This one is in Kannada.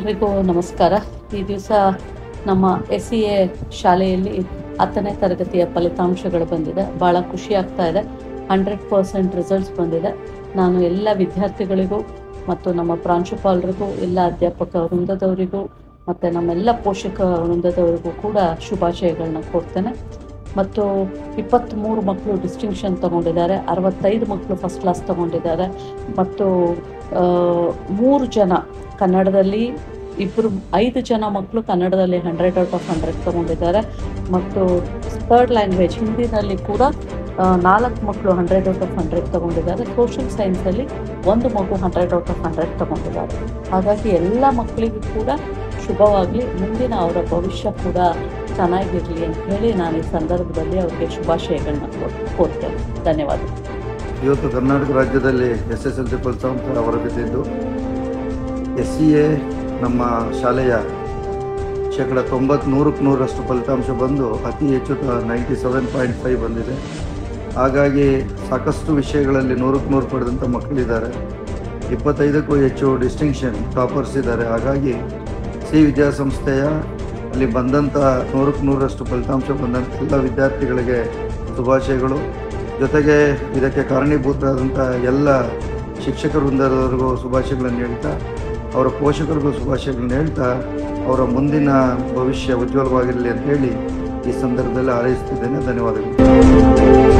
ಎಲ್ರಿಗೂ ನಮಸ್ಕಾರ ಈ ದಿವಸ ನಮ್ಮ ಎಸ್ ಸಿ ಎ ಶಾಲೆಯಲ್ಲಿ ಹತ್ತನೇ ತರಗತಿಯ ಫಲಿತಾಂಶಗಳು ಬಂದಿದೆ ಭಾಳ ಖುಷಿ ಆಗ್ತಾ ಇದೆ ಹಂಡ್ರೆಡ್ ಪರ್ಸೆಂಟ್ ರಿಸಲ್ಟ್ಸ್ ಬಂದಿದೆ ನಾನು ಎಲ್ಲ ವಿದ್ಯಾರ್ಥಿಗಳಿಗೂ ಮತ್ತು ನಮ್ಮ ಪ್ರಾಂಶುಪಾಲರಿಗೂ ಎಲ್ಲ ಅಧ್ಯಾಪಕ ವೃಂದದವರಿಗೂ ಮತ್ತು ನಮ್ಮೆಲ್ಲ ಪೋಷಕ ವೃಂದದವರಿಗೂ ಕೂಡ ಶುಭಾಶಯಗಳನ್ನ ಕೊಡ್ತೇನೆ ಮತ್ತು ಇಪ್ಪತ್ತ್ಮೂರು ಮಕ್ಕಳು ಡಿಸ್ಟಿಂಕ್ಷನ್ ತಗೊಂಡಿದ್ದಾರೆ ಅರವತ್ತೈದು ಮಕ್ಕಳು ಫಸ್ಟ್ ಕ್ಲಾಸ್ ತಗೊಂಡಿದ್ದಾರೆ ಮತ್ತು ಆ, ಮೂರು ಜನ ಕನ್ನಡದಲ್ಲಿ ಇಬ್ಬರು ಐದು ಜನ ಮಕ್ಕಳು ಕನ್ನಡದಲ್ಲಿ ಹಂಡ್ರೆಡ್ ಔಟ್ ಆಫ್ ಹಂಡ್ರೆಡ್ ತಗೊಂಡಿದ್ದಾರೆ ಮತ್ತು ಥರ್ಡ್ ಲ್ಯಾಂಗ್ವೇಜ್ ಹಿಂದಿನಲ್ಲಿ ಕೂಡ ಆ, ನಾಲ್ಕು ಮಕ್ಕಳು ಹಂಡ್ರೆಡ್ ಔಟ್ ಆಫ್ ಹಂಡ್ರೆಡ್ ತಗೊಂಡಿದ್ದಾರೆ ಸೋಷಿಯಲ್ ಸೈನ್ಸಲ್ಲಿ ಒಂದು ಮಗು ಹಂಡ್ರೆಡ್ ಔಟ್ ಆಫ್ ಹಂಡ್ರೆಡ್ ತಗೊಂಡಿದ್ದಾರೆ ಹಾಗಾಗಿ ಎಲ್ಲ ಮಕ್ಕಳಿಗೂ ಕೂಡ ಶುಭವಾಗಲಿ ಮುಂದಿನ ಅವರ ಭವಿಷ್ಯ ಕೂಡ ಚೆನ್ನಾಗಿರಲಿ ಅಂತ ಹೇಳಿ ನಾನು ಈ ಸಂದರ್ಭದಲ್ಲಿ ಅವರಿಗೆ ಶುಭಾಶಯಗಳನ್ನ ಕೋರ್- ಕೋರ್ತೇನೆ ಧನ್ಯವಾದ ಇವತ್ತು ಕರ್ನಾಟಕ ರಾಜ್ಯದಲ್ಲಿ ಎಸ್ ಎಸ್ ಎಲ್ ಸಿ ಫಲಿತಾಂಶ ಹೊರಬಿದ್ದಿದ್ದು ಎಸ್ ಸಿ ಎ ನಮ್ಮ ಶಾಲೆಯ ಶೇಕಡ ತೊಂಬತ್ನೂರಕ್ಕೆ ನೂರಷ್ಟು ಫಲಿತಾಂಶ ಬಂದು ಅತಿ ಹೆಚ್ಚು ನೈಂಟಿ ಸೆವೆನ್ ಪಾಯಿಂಟ್ ಫೈವ್ ಬಂದಿದೆ ಹಾಗಾಗಿ ಸಾಕಷ್ಟು ವಿಷಯಗಳಲ್ಲಿ ನೂರಕ್ಕೆ ನೂರು ಪಡೆದಂಥ ಮಕ್ಕಳಿದ್ದಾರೆ ಇಪ್ಪತ್ತೈದಕ್ಕೂ ಹೆಚ್ಚು ಡಿಸ್ಟಿಂಕ್ಷನ್ ಟಾಪರ್ಸ್ ಇದ್ದಾರೆ ಹಾಗಾಗಿ ಸಿ ವಿದ್ಯಾಸಂಸ್ಥೆಯ ಅಲ್ಲಿ ಬಂದಂಥ ನೂರಕ್ಕೆ ನೂರಷ್ಟು ಫಲಿತಾಂಶ ಬಂದಂಥ ಎಲ್ಲ ವಿದ್ಯಾರ್ಥಿಗಳಿಗೆ ಶುಭಾಶಯಗಳು ಜೊತೆಗೆ ಇದಕ್ಕೆ ಕಾರಣೀಭೂತರಾದಂಥ ಎಲ್ಲ ಶಿಕ್ಷಕ ವೃಂದದವರಿಗೂ ಶುಭಾಶಯಗಳನ್ನು ಹೇಳ್ತಾ ಅವರ ಪೋಷಕರಿಗೂ ಶುಭಾಶಯಗಳನ್ನು ಹೇಳ್ತಾ ಅವರ ಮುಂದಿನ ಭವಿಷ್ಯ ಉಜ್ವಲವಾಗಿರಲಿ ಅಂತ ಹೇಳಿ ಈ ಸಂದರ್ಭದಲ್ಲಿ ಹಾರೈಸ್ತಿದ್ದೇನೆ ಧನ್ಯವಾದಗಳು